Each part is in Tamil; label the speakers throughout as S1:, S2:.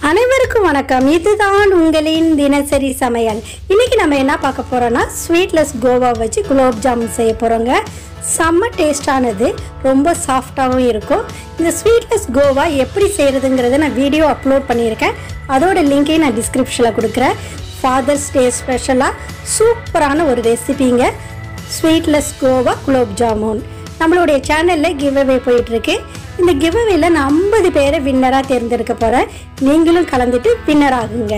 S1: அனைவருக்கும் வணக்கம் இதுதான் உங்களின் தினசரி சமையல் இன்னைக்கு நம்ம என்ன பார்க்க போறோம்னா ஸ்வீட்லெஸ் கோவா வச்சு குலோப் ஜாமுன் செய்ய போறோங்க செம்ம டேஸ்டானது ரொம்ப சாஃப்டாகவும் இருக்கும் இந்த ஸ்வீட்லெஸ் கோவா எப்படி செய்யறதுங்கிறத நான் வீடியோ அப்லோட் பண்ணியிருக்கேன் அதோட லிங்கையும் நான் டிஸ்கிரிப்ஷனில் கொடுக்குறேன் ஃபாதர்ஸ் டே ஸ்பெஷலாக சூப்பரான ஒரு ரெசிபிங்க ஸ்வீட்லெஸ் கோவா குலோப் ஜாமுன் நம்மளுடைய சேனலில் கிவ் அவே போயிட்டுருக்கு இந்த கிவ் அவேல நான் ஐம்பது பேரை வின்னராக தேர்ந்தெடுக்க போகிறேன் நீங்களும் கலந்துட்டு வின்னர் ஆகுங்க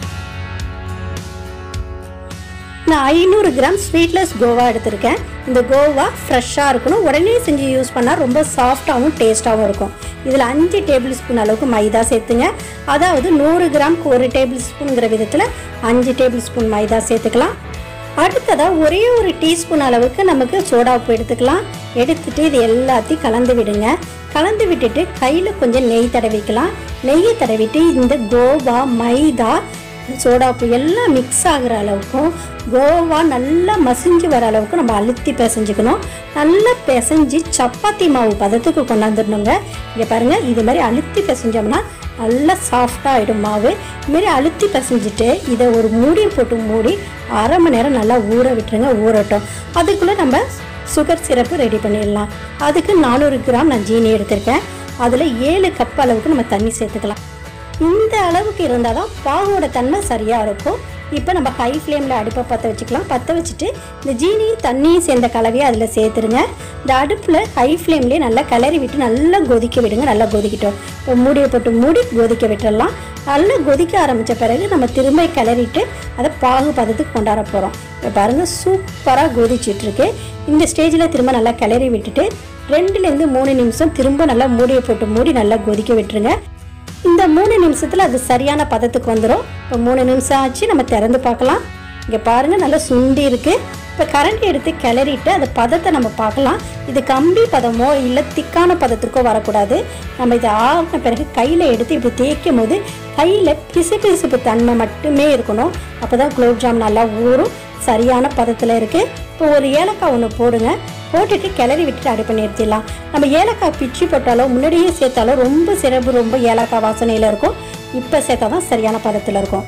S1: நான் ஐநூறு கிராம் ஸ்வீட்லெஸ் கோவா எடுத்திருக்கேன் இந்த கோவா ஃப்ரெஷ்ஷாக இருக்கணும் உடனே செஞ்சு யூஸ் பண்ணால் ரொம்ப சாஃப்டாகவும் டேஸ்ட்டாகவும் இருக்கும் இதில் அஞ்சு டேபிள் ஸ்பூன் அளவுக்கு மைதா சேர்த்துங்க அதாவது நூறு கிராம்க்கு ஒரு டேபிள் ஸ்பூனுங்கிற விதத்தில் அஞ்சு டேபிள் ஸ்பூன் மைதா சேர்த்துக்கலாம் அடுத்ததாக ஒரே ஒரு டீஸ்பூன் அளவுக்கு நமக்கு சோடா உப்பு எடுத்துக்கலாம் எடுத்துட்டு இது எல்லாத்தையும் கலந்து விடுங்க கலந்து விட்டுட்டு கையில் கொஞ்சம் நெய் தடவிக்கலாம் நெய்யை தடவிட்டு இந்த கோவா மைதா சோடா உப்பு எல்லாம் மிக்ஸ் ஆகுற அளவுக்கும் கோவா நல்லா மசிஞ்சு வர அளவுக்கு நம்ம அழுத்தி பிசைஞ்சுக்கணும் நல்லா பிசைஞ்சு சப்பாத்தி மாவு பதத்துக்கு கொண்டாந்துடணுங்க இங்கே பாருங்கள் இது மாதிரி அழுத்தி பிசைஞ்சோம்னா நல்லா சாஃப்டாக ஆகிடும் மாவு இதுமாரி அழுத்தி பிசைஞ்சிட்டு இதை ஒரு மூடியை போட்டு மூடி அரை மணி நேரம் நல்லா ஊற விட்டுருங்க ஊறட்டும் அதுக்குள்ளே நம்ம சுகர் சிரப்பு ரெடி பண்ணிடலாம் அதுக்கு நானூறு கிராம் நான் ஜீனி எடுத்திருக்கேன் அதில் ஏழு கப் அளவுக்கு நம்ம தண்ணி சேர்த்துக்கலாம் இந்த அளவுக்கு இருந்தால் தான் பாகோட தன்மை சரியாக இருக்கும் இப்போ நம்ம ஹை ஃப்ளேமில் அடுப்பை பற்ற வச்சுக்கலாம் பற்ற வச்சுட்டு இந்த ஜீனியும் தண்ணியும் சேர்ந்த கலவையை அதில் சேர்த்துருங்க இந்த அடுப்பில் ஹை ஃப்ளேம்லேயே நல்லா கிளறி விட்டு நல்லா கொதிக்க விடுங்க நல்லா கொதிக்கட்டும் இப்போ மூடியை போட்டு மூடி கொதிக்க விட்டுடலாம் நல்லா கொதிக்க ஆரம்பித்த பிறகு நம்ம திரும்ப கிளறிட்டு அதை பாகு பதத்துக்கு கொண்டாட போகிறோம் இப்போ பாருங்கள் சூப்பராக கொதிச்சிட்ருக்கு இந்த ஸ்டேஜில் திரும்ப நல்லா கிளறி விட்டுட்டு ரெண்டுலேருந்து மூணு நிமிஷம் திரும்ப நல்லா மூடியை போட்டு மூடி நல்லா கொதிக்க விட்டுருங்க இந்த மூணு நிமிஷத்தில் அது சரியான பதத்துக்கு வந்துடும் இப்போ மூணு நிமிஷம் ஆச்சு நம்ம திறந்து பார்க்கலாம் இங்கே பாருங்கள் நல்லா சுண்டி இருக்குது இப்போ கரண்டி எடுத்து கிளறிட்டு அந்த பதத்தை நம்ம பார்க்கலாம் இது கம்பி பதமோ இல்லை திக்கான பதத்துக்கோ வரக்கூடாது நம்ம இதை ஆகின பிறகு கையில் எடுத்து இப்படி தேய்க்கும் போது கையில் பிசு பிசுப்பு தன்மை மட்டுமே இருக்கணும் அப்போ தான் குலோப் ஜாம் நல்லா ஊறும் சரியான பதத்தில் இருக்குது இப்போ ஒரு ஏலக்காய் ஒன்று போடுங்க போட்டுட்டு கிளறி விட்டுட்டு அடுப்பை நிறுத்திடலாம் நம்ம ஏலக்காய் பிச்சு போட்டாலோ முன்னாடியே சேர்த்தாலோ ரொம்ப சிறப்பு ரொம்ப ஏலக்காய் வாசனையில் இருக்கும் இப்போ சேர்த்தா தான் சரியான பதத்தில் இருக்கும்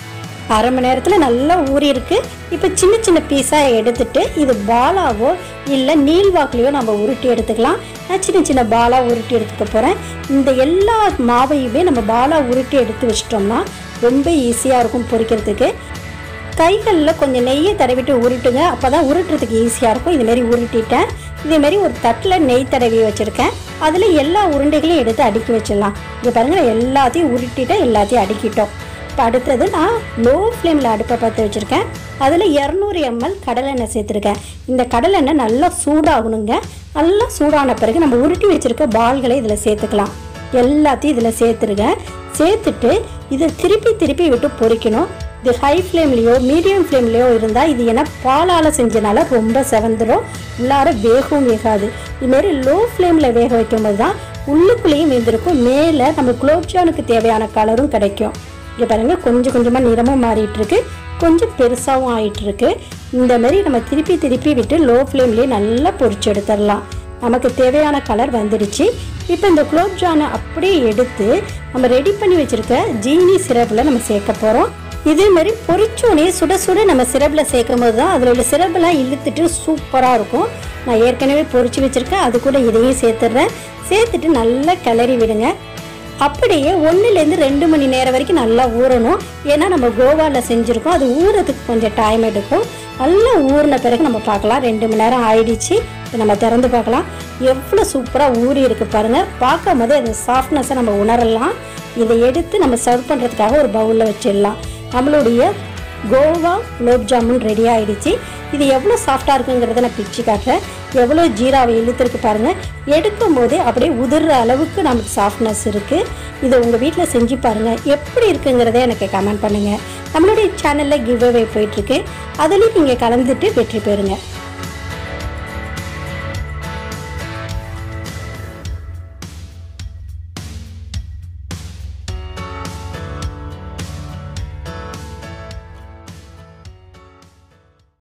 S1: அரை மணி நேரத்தில் நல்லா ஊறி இருக்கு இப்போ சின்ன சின்ன பீஸாக எடுத்துட்டு இது பாலாவோ இல்லை நீள்வாக்குலையோ நம்ம உருட்டி எடுத்துக்கலாம் நான் சின்ன சின்ன பாலாக உருட்டி எடுத்துக்க போகிறேன் இந்த எல்லா மாவையுமே நம்ம பாலாக உருட்டி எடுத்து வச்சிட்டோம்னா ரொம்ப ஈஸியாக இருக்கும் பொரிக்கிறதுக்கு கைகளில் கொஞ்சம் நெய்யை தடவிட்டு உருட்டுங்க அப்போ தான் உருட்டுறதுக்கு ஈஸியாக இருக்கும் இதுமாரி உருட்டிட்டேன் இதேமாரி ஒரு தட்டில் நெய் தடவி வச்சுருக்கேன் அதில் எல்லா உருண்டைகளையும் எடுத்து அடுக்கி வச்சிடலாம் இங்கே பாருங்கள் நான் எல்லாத்தையும் உருட்டிட்டேன் எல்லாத்தையும் அடுக்கிட்டோம் இப்போ அடுத்தது நான் லோ ஃப்ளேமில் அடுப்பை பற்ற வச்சுருக்கேன் அதில் இரநூறு எம்எல் கடலெண்ணெய் சேர்த்துருக்கேன் இந்த கடலெண்ணெய் நல்லா சூடாகணுங்க நல்லா சூடான பிறகு நம்ம உருட்டி வச்சுருக்க பால்களை இதில் சேர்த்துக்கலாம் எல்லாத்தையும் இதில் சேர்த்துருங்க சேர்த்துட்டு இதை திருப்பி திருப்பி விட்டு பொரிக்கணும் இது ஹை ஃப்ளேம்லேயோ மீடியம் ஃப்ளேம்லேயோ இருந்தால் இது ஏன்னா பாலால் செஞ்சனால ரொம்ப செவந்துடும் உள்ளார வேகவும் வேகாது இதுமாரி லோ ஃப்ளேமில் வேக வைக்கும்போது தான் உள்ளுக்குள்ளேயும் வெந்திருக்கும் மேலே நம்ம குலோப்ஜானுக்கு தேவையான கலரும் கிடைக்கும் இங்கே பாருங்கள் கொஞ்சம் கொஞ்சமாக நிறமும் மாறிட்டு இருக்கு கொஞ்சம் பெருசாகவும் ஆயிட்டு இருக்கு இந்த மாதிரி நம்ம திருப்பி திருப்பி விட்டு லோ ஃப்ளேம்லேயே நல்லா பொரிச்சு எடுத்துடலாம் நமக்கு தேவையான கலர் வந்துடுச்சு இப்போ இந்த குலோப்ஜானை அப்படியே எடுத்து நம்ம ரெடி பண்ணி வச்சுருக்க ஜீனி சிரப்பில் நம்ம சேர்க்க போகிறோம் இதே மாதிரி பொரிச்சோடனே சுட சுட நம்ம சிரப்பில் சேர்க்கும் போது தான் அதில் உள்ள சிரப்பெல்லாம் இழுத்துட்டு சூப்பராக இருக்கும் நான் ஏற்கனவே பொரிச்சு வச்சுருக்கேன் அது கூட இதையும் சேர்த்துடுறேன் சேர்த்துட்டு நல்லா கிளறி விடுங்க அப்படியே ஒன்றுலேருந்து ரெண்டு மணி நேரம் வரைக்கும் நல்லா ஊறணும் ஏன்னா நம்ம கோவாவில் செஞ்சுருக்கோம் அது ஊறதுக்கு கொஞ்சம் டைம் எடுக்கும் நல்லா ஊறின பிறகு நம்ம பார்க்கலாம் ரெண்டு மணி நேரம் ஆயிடுச்சு இப்போ நம்ம திறந்து பார்க்கலாம் எவ்வளோ சூப்பராக ஊறி இருக்கு பாருங்கள் பார்க்கும் போது அந்த சாஃப்ட்னஸை நம்ம உணரலாம் இதை எடுத்து நம்ம சர்வ் பண்ணுறதுக்காக ஒரு பவுலில் வச்சிடலாம் நம்மளுடைய கோவா குலோப் ஜாமுன் ரெடி ஆயிடுச்சு இது எவ்வளோ சாஃப்டாக இருக்குங்கிறத நான் பிச்சு காட்டுறேன் எவ்வளோ ஜீராவை இழுத்துருக்கு பாருங்கள் எடுக்கும் போதே அப்படியே உதிர்ற அளவுக்கு நமக்கு சாஃப்ட்னஸ் இருக்குது இதை உங்கள் வீட்டில் செஞ்சு பாருங்கள் எப்படி இருக்குங்கிறத எனக்கு கமெண்ட் பண்ணுங்கள் நம்மளுடைய சேனலில் கிவ் அவே போயிட்டுருக்கு அதுலேயும் நீங்கள் கலந்துட்டு வெற்றி பெறுங்க